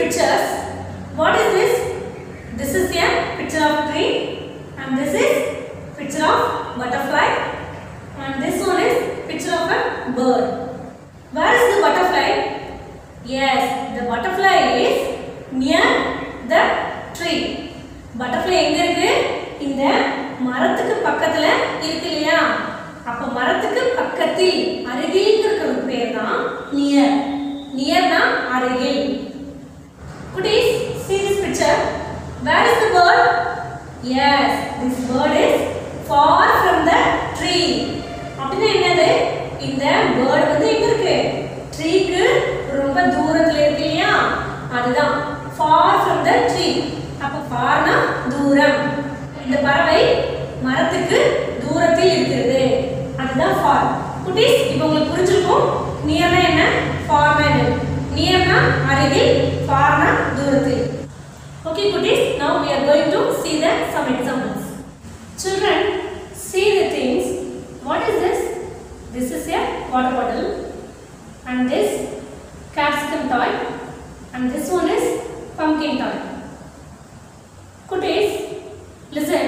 pictures. What is this? This is a picture of tree and this is picture of butterfly and this one is picture of a bird. Where is the butterfly? Yes, the butterfly is near the tree. Butterfly எங்க இருக்கு? இந்த மரத்துக்கு பக்கத்துல இருக்கு இல்லையா? அப்ப மரத்துக்கு பக்கத்தில் அருகில் இருக்கிறது பேர் தான் நியர். நியர்னா அருகில். Kutis, see this picture. Where is the bird? Yes, this bird is far from the tree. அப்படின்னா என்னது இந்த பேர்டு வந்து எங்க இருக்கு ட்ரீக்கு ரொம்ப தூரத்துல இருக்கு இல்லையா அதுதான் far from the tree அப்ப farனா தூரம் இந்த பறவை மரத்துக்கு தூரத்தில் இருக்கிறது அதுதான் far குட்டீஸ் இப்போ உங்களுக்கு புரிஞ்சிருக்கும் நியர்னா என்ன farனா என்ன நியர்னா அருகில் farனா தூரத்தில் Okay, Kutis, now we are going to see the some examples. Children, see the things. What is this? This is a water bottle, and this capsicum toy, and this one is pumpkin toy. Kutis, listen.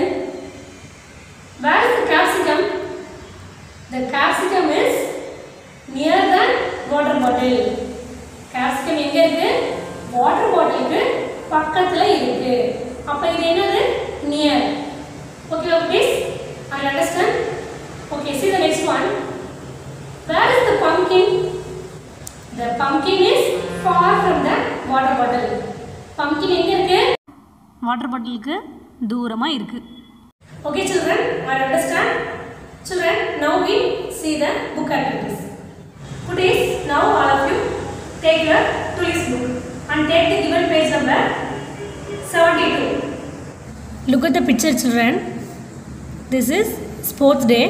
Where is the capsicum? The capsicum is near the water bottle. Capsicum எங்க இருக்கு? water bottleக்கு பக்கத்துல இருக்கு அப்ப இது என்னது near okay please I understand okay see the next one where is the pumpkin the pumpkin is far from the water bottle pumpkin எங்க இருக்கு water பாட்டிலுக்கு தூரமா இருக்கு okay children i understand children now we see the book activities Today, now all of you take your tulis book and take the given page number 72. Look at the picture children. This is sports day.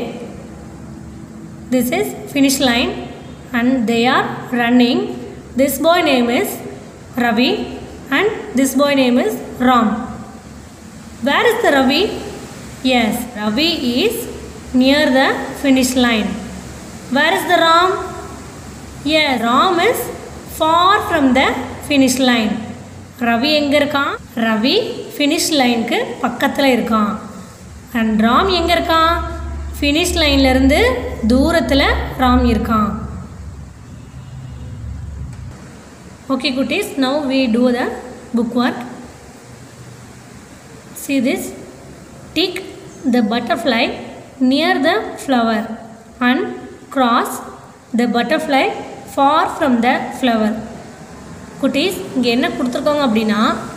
This is finish line and they are running. This boy name is Ravi and this boy name is Ram. Where is the Ravi? Yes, Ravi is near the finish line. Where is the Ram? Yeah, Ram is far from the finish line. Ravi எங்கே இருக்கான் Ravi finish லைனுக்கு பக்கத்தில் இருக்கான் and Ram எங்கே இருக்கான் finish லைன்லேருந்து தூரத்தில் ராம் இருக்கான் okay குட்டீஸ் now we do the book work see this tick the butterfly near the flower and cross the butterfly far from the flower குட்டீஸ் இங்கே என்ன கொடுத்துருக்காங்க அப்படின்னா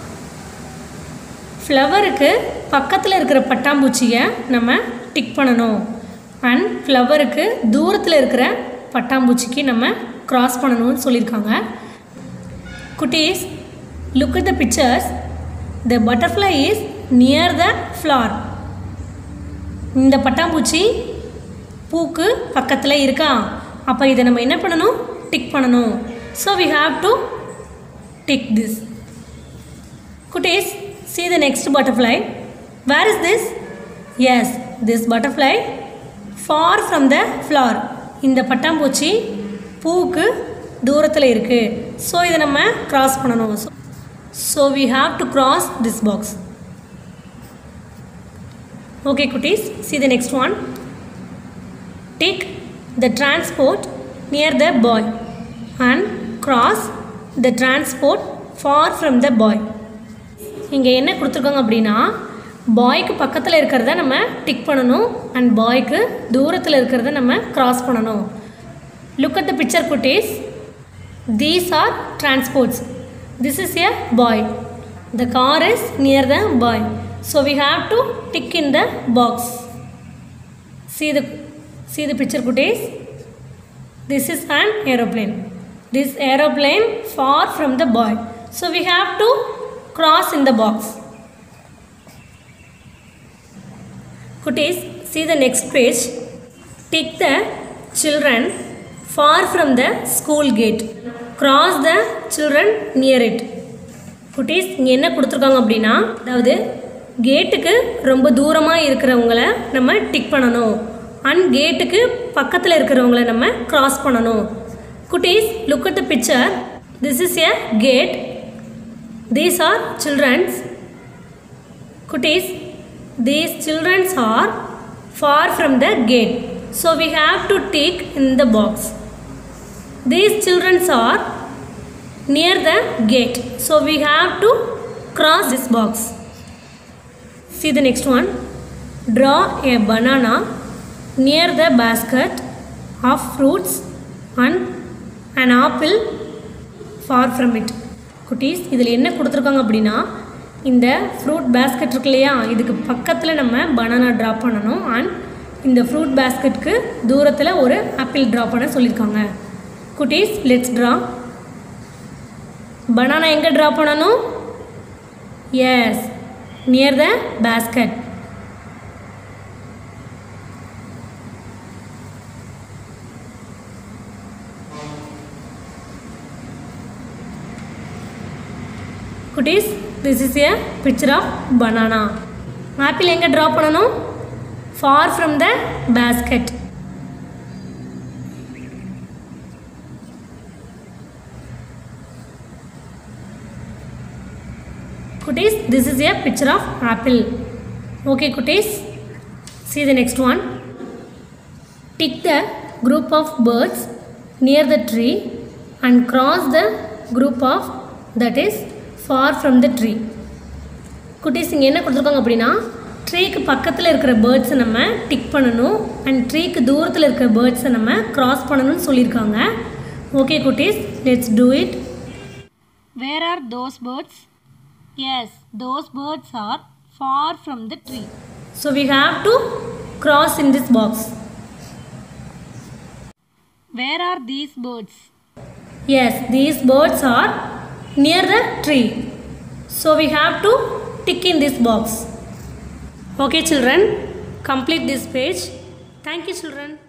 ஃப்ளவருக்கு பக்கத்தில் இருக்கிற பட்டாம்பூச்சியை நம்ம டிக் பண்ணணும் அண்ட் ஃப்ளவருக்கு தூரத்தில் இருக்கிற பட்டாம்பூச்சிக்கு நம்ம கிராஸ் பண்ணணும்னு சொல்லியிருக்காங்க குட்டீஸ் look at the pictures the butterfly is near the flower இந்த பட்டாம்பூச்சி பூக்கு பக்கத்தில் இருக்கா அப்போ இதை நம்ம என்ன பண்ணணும் டிக் பண்ணணும் so we have to tick this குட்டீஸ் see the next butterfly where is this yes this butterfly far from the flower இந்த பட்டாம்பூச்சி பூவுக்கு தூரத்தில் இருக்குது ஸோ இதை நம்ம கிராஸ் பண்ணணும் so we have to cross this box okay குட்டீஸ் see the next one tick the transport near the boy and cross the transport far from the boy இங்கே என்ன கொடுத்துருக்காங்க அப்படின்னா பாய்க்கு பக்கத்தில் இருக்கிறத நம்ம டிக் பண்ணணும் அண்ட் பாய்க்கு தூரத்தில் இருக்கிறத நம்ம கிராஸ் பண்ணணும் லுக் at the picture குட்டீஸ் these are transports this is a boy the car is near the boy so we have to tick in the box see the see the picture kutis this is an aeroplane this aeroplane far from the boy so we have to cross in the box kutis see the next page tick the children far from the school gate cross the children near it குட்டீஸ் இங்கே என்ன கொடுத்துருக்காங்க அப்படின்னா அதாவது கேட்டுக்கு ரொம்ப தூரமாக இருக்கிறவங்கள நம்ம டிக் பண்ணணும் அண்ட் கேட்டுக்கு பக்கத்தில் இருக்கிறவங்கள நம்ம கிராஸ் பண்ணணும் குட்டீஸ் look at the picture this is a gate these are children's cuties these children's are far from the gate so we have to tick in the box these children's are near the gate so we have to cross this box see the next one draw a banana near the basket of fruits and an apple far from it குட்டீஸ் இதில் என்ன கொடுத்துருக்காங்க அப்படின்னா இந்த fruit basket இருக்கு இல்லையா இதுக்கு பக்கத்தில் நம்ம பனானா ட்ராப் பண்ணணும் அண்ட் இந்த ஃப்ரூட் பேஸ்கெட்க்கு தூரத்தில் ஒரு ஆப்பிள் ட்ராப் பண்ண சொல்லியிருக்காங்க குட்டீஸ் லெட்ஸ் ட்ரா பனானா எங்கே ட்ராப் பண்ணணும் எஸ் நியர் த பேஸ்கெட் குட்டீஸ் this is a picture of banana apple எங்கே ட்ராப் பண்ணணும் ஃபார் ஃப்ரம் த பேஸ்கெட் குட்டீஸ் this is a picture of apple okay குட்டீஸ் see the next one tick the group of birds near the tree and cross the group of that is far from the tree குட்டீஸ் இங்கே என்ன கொடுத்துருக்காங்க அப்படின்னா ட்ரீக்கு பக்கத்தில் இருக்கிற பேர்ட்ஸை நம்ம டிக் பண்ணணும் அண்ட் ட்ரீக்கு தூரத்தில் இருக்கிற பேர்ட்ஸை நம்ம கிராஸ் பண்ணணும்னு சொல்லியிருக்காங்க ஓகே குட்டீஸ் let's do it where are those birds yes those birds are far from the tree so we have to cross in this box where are these birds yes these birds are near the tree so we have to tick in this box okay children complete this page thank you children